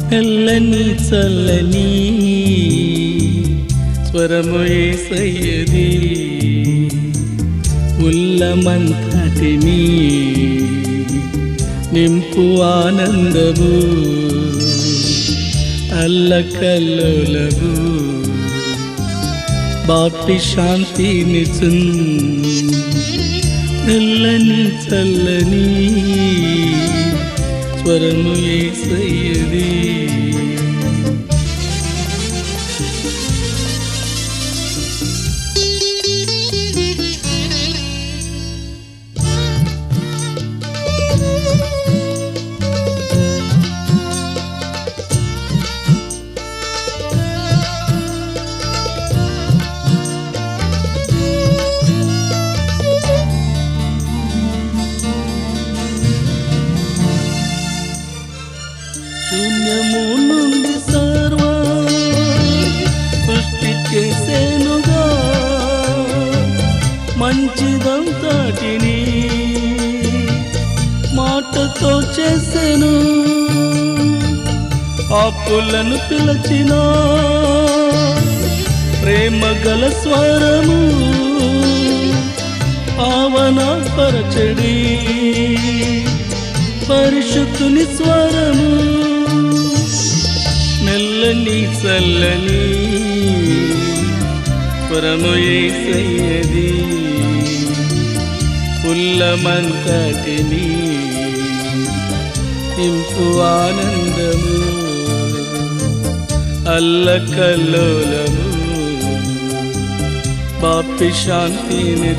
తెల్లని చల్లని స్వరము ఏసయ్యది ఉల్లమంతటిని నింపు ఆనందము అల్లకల్లోలము బాపి శాంతిని తెల్లని చల్లని స్వరము ఏసయ్యది శూన్యము నుండి సర్వ సృష్టి చేసేనుగా మంచిదంతటిని మాటతో చేసెను ఆపులను పిలచిన ప్రేమ గల స్వరము పావన పరచడి పరిశుద్ధుని స్వరము మెల్లని చల్లని స్వరము ఏసయ్యది పుల్లమంతటిని ఇంపు ఆనందము అల్లకల్లోలము బాపి శాంతిని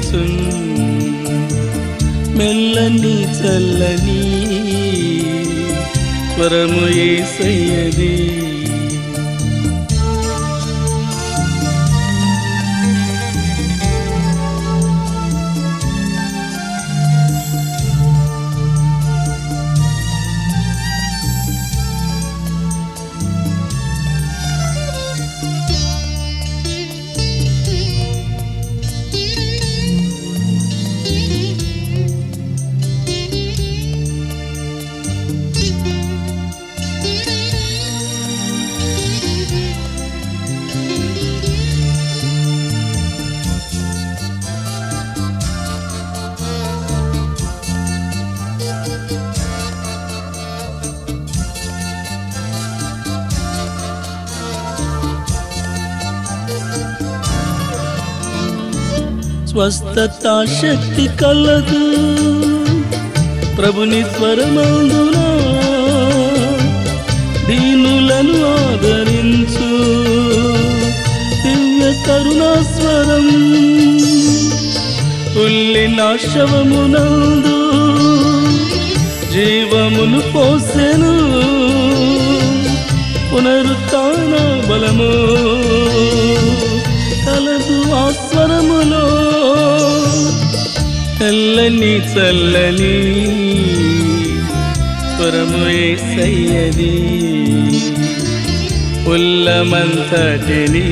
మెల్లని చల్లని స్వరము ఏసయ్యది స్వస్థత శక్తి కలదు ప్రభుని స్వరమందున దీనులను ఆదరించు దివ్య కరుణా స్వరం ఉల్లి నాశవమునందు జీవమును పోసెను పునరుత్న బలము కలదు ఆ స్వరములో తెల్లని చల్లని స్వరము ఏసయ్యది పుల్లమంతటిని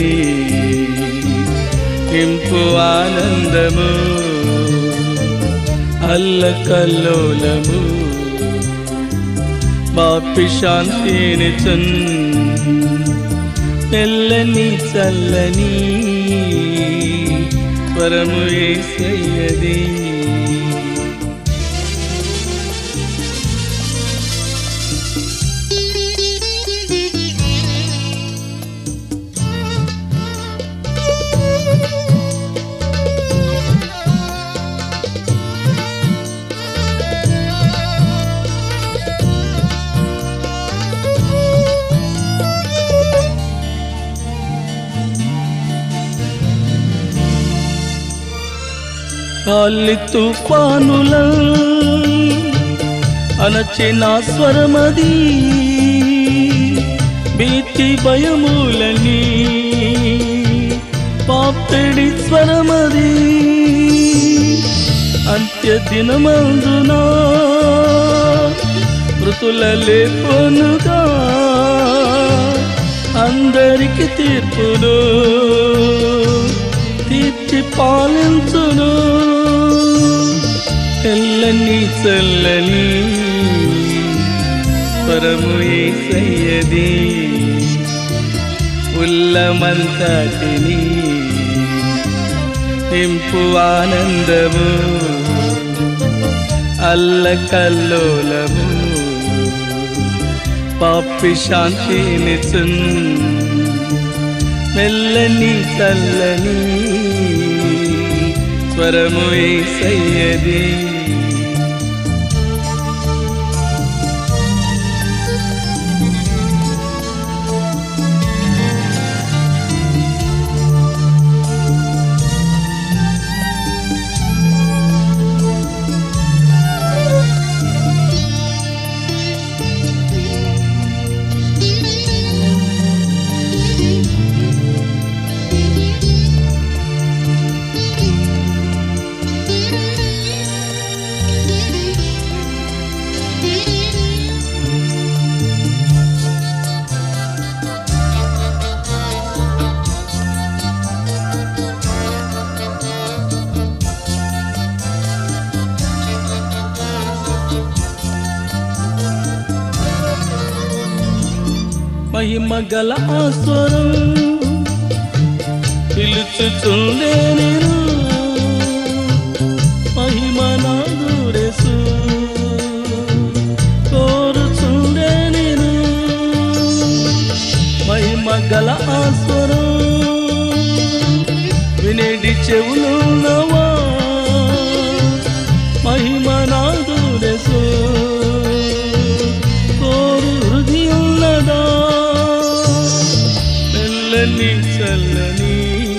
ఇంపు ఆనందము అల్లకల్లోలము బాపి శాంతిని చున్ తెల్లని చల్లని పరము ఏసయ్యది గాలి తుఫానుల అనచిన స్వరమది భీతి భయములని పాపిడి స్వరమది అంత్య దినమందున మృతుల లేపునుగా అందరికి తీర్పును తీర్చి పాలించును తెల్లని చల్లని స్వరము ఏసయ్యది ఉల్లమంతటిని నింపు ఆనందము అల్లకల్లోలము పాపి శాంతినిచున్ మెల్లని చల్లని స్వరము ఏసయ్యది మహిమ గల ఆస్వరం పిలుచుచుండే నేను మహిమ నాదురెసు కోరుచుండే నేను మహిమ గల ఆస్వరం వినేటి చెవులున్నవా మహిమ నాదురెసు కోరు హృదయున్నదా మెల్లని చల్లని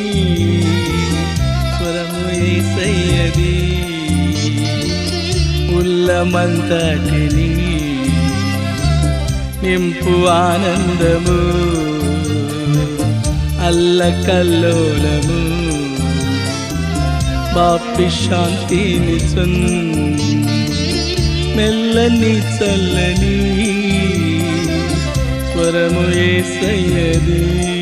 స్వరము ఏసయ్యది ఉల్లమంతటిని నింపు ఆనందము అల్లకల్లోలము బాపి శాంతిని చున్ మెల్లని చల్లని స్వరము ఏసయ్యది